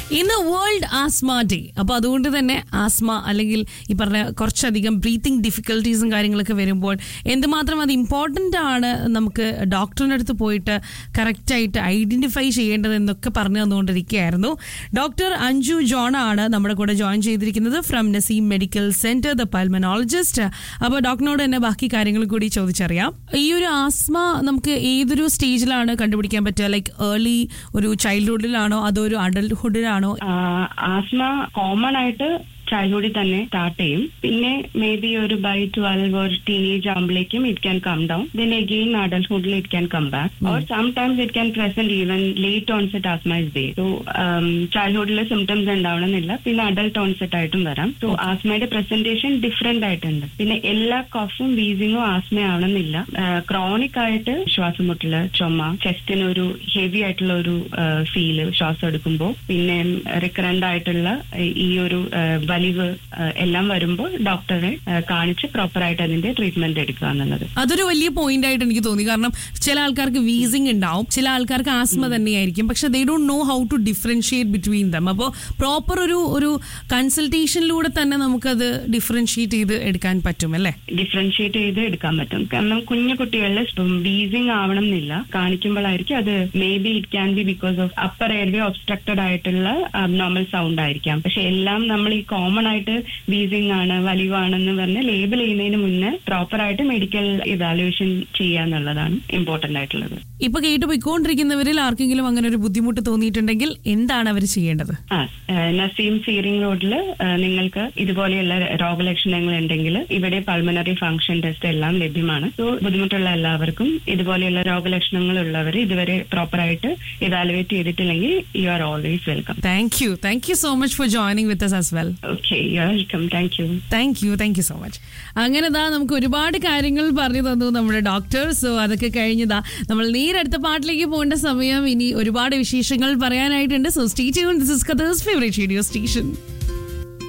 ഇന്ന് world asthma day അപ്പൊ അതുകൊണ്ട് തന്നെ ആസ്മ അല്ലെങ്കിൽ ഈ പറഞ്ഞ കുറച്ചധികം ബ്രീത്തിങ് ഡിഫിക്കൽട്ടീസും കാര്യങ്ങളൊക്കെ വരുമ്പോൾ എന്തുമാത്രം അത് ഇമ്പോർട്ടൻ്റ് ആണ് നമുക്ക് ഡോക്ടറിൻ്റെ അടുത്ത് പോയിട്ട് കറക്റ്റായിട്ട് ഐഡന്റിഫൈ ചെയ്യേണ്ടത് എന്നൊക്കെ പറഞ്ഞു തന്നുകൊണ്ടിരിക്കുകയായിരുന്നു ഡോക്ടർ അഞ്ജു ജോൺ ആണ് നമ്മുടെ കൂടെ ജോയിൻ ചെയ്തിരിക്കുന്നത് from Naseem medical centre the pulmonologist അപ്പോൾ ഡോക്ടറിനോട് തന്നെ ബാക്കി കാര്യങ്ങൾ കൂടി ചോദിച്ചറിയാം ഈ ഒരു ആസ്മ നമുക്ക് ഏതൊരു സ്റ്റേജിലാണ് കണ്ടുപിടിക്കാൻ പറ്റുക ലൈക്ക് ഏർലി ഒരു ചൈൽഡ്ഹുഡിലാണോ അതോ ഒരു അഡൽട്ട്ഹുഡിലാണോ ആസ്മ കോമൺ ആയിട്ട് ചൈൽഡ്ഹുഡിൽ തന്നെ സ്റ്റാർട്ട് ചെയ്യും പിന്നെ മേ ബി ഒരു ബൈ ട്വൽവ് ഒരു ടീനേജ് ആകുമ്പോഴേക്കും it can come down then again അഡൽട്ട്ഹുഡിൽ it can come back or sometimes it can present even late onset asthma is there so ചൈൽഡ്ഹുഡിൽ സിംറ്റംസ് ഉണ്ടാവണമെന്നില്ല പിന്നെ അഡൽട്ട് ഓൺസെറ്റ് ആയിട്ടും വരാം സോ ആസ്മയുടെ പ്രസന്റേഷൻ ഡിഫറെന്റ് ആയിട്ടുണ്ട് പിന്നെ എല്ലാ കഫും വീസിങ്ങും ആസ്മ ആവണമെന്നില്ല ക്രോണിക് ആയിട്ട് ശ്വാസം മുട്ടല് ചുമ ചെസ്റ്റിന് ഒരു ഹെവി ആയിട്ടുള്ള ഒരു ഫീല് ശ്വാസം എടുക്കുമ്പോൾ പിന്നെ റിക്കറന്റ് ആയിട്ടുള്ള ഈ ഒരു വലിവ് എല്ലാം വരുമ്പോൾ ഡോക്ടറെ കാണിച്ച് പ്രോപ്പർ ആയിട്ട് അതിന്റെ ട്രീറ്റ്മെന്റ് എടുക്കുക എന്നുള്ളത് അതൊരു വലിയ പോയിന്റ് ആയിട്ട് എനിക്ക് തോന്നി കാരണം ചില ആൾക്കാർക്ക് വീസിങ് ഉണ്ടാവും ചില ആൾക്കാർക്ക് ആസ്മ തന്നെയായിരിക്കും പക്ഷെ they don't know how to differentiate between them അപ്പോൾ പ്രോപ്പർ ഒരു ഒരു കൺസൾട്ടേഷനിലൂടെ തന്നെ നമുക്കത് ഡിഫറൻഷിയേറ്റ് ചെയ്ത് എടുക്കാൻ പറ്റും അല്ലേ ഡിഫറൻഷിയേറ്റ് ചെയ്ത് എടുക്കാൻ പറ്റും കാരണം കുഞ്ഞു കുട്ടികളിൽ വീസിങ് ആവണം എന്നില്ല കാണിക്കുമ്പോഴായിരിക്കും അത് maybe it can be because of upper airway obstructed ആയിട്ടുള്ള നോർമൽ സൗണ്ട് ആയിരിക്കാം പക്ഷെ എല്ലാം നമ്മൾ ഈ കോമൺ ആയിട്ട് വീസിങ് ആണ് വലിവാണെന്ന് പറഞ്ഞ് ലേബിൾ ചെയ്യുന്നതിന് മുന്നേ പ്രോപ്പർ ആയിട്ട് മെഡിക്കൽ ഇവാലുവേഷൻ ചെയ്യുക എന്നുള്ളതാണ് ഇമ്പോർട്ടന്റ് ആയിട്ടുള്ളത് ഇപ്പൊ കേട്ട് പോയിക്കൊണ്ടിരിക്കുന്നവരിൽ ആർക്കെങ്കിലും അങ്ങനെ ഒരു ബുദ്ധിമുട്ട് തോന്നിയിട്ടുണ്ടെങ്കിൽ എന്താണ് അവർ ചെയ്യേണ്ടത് ആ നസീം സീറിംഗ് റോഡിൽ നിങ്ങൾക്ക് ഇതുപോലെയുള്ള രോഗലക്ഷണങ്ങൾ ഉണ്ടെങ്കിൽ ഇവിടെ പൾമനറി ഫംഗ്ഷൻ ടെസ്റ്റ് എല്ലാം ലഭ്യമാണ് സോ ബുദ്ധിമുട്ടുള്ള എല്ലാവർക്കും ഇതുപോലെയുള്ള രോഗലക്ഷണങ്ങൾ ഉള്ളവർ ഇതുവരെ പ്രോപ്പർ ആയിട്ട് ഇവാലുവേറ്റ് ചെയ്തിട്ടില്ലെങ്കിൽ you are always welcome thank you thank you so much for joining with as well okay you are welcome thank you thank you thank you so much അങ്ങനെ ദാ നമുക്ക് ഒരുപാട് കാര്യങ്ങൾ പറഞ്ഞു തന്നു നമ്മുടെ ഡോക്ടർ സോ അതൊക്കെ കഴിഞ്ഞതാ നമ്മൾ നേരടുത്ത പാട്ടിലേക്ക് പോകേണ്ട സമയം ഇനി ഒരുപാട് വിശേഷങ്ങൾ പറയാനായിട്ടുണ്ട് so stay tune this is കഥേഴ്സ് ഫേവറേറ്റ് റേഡിയോ സ്റ്റേഷൻ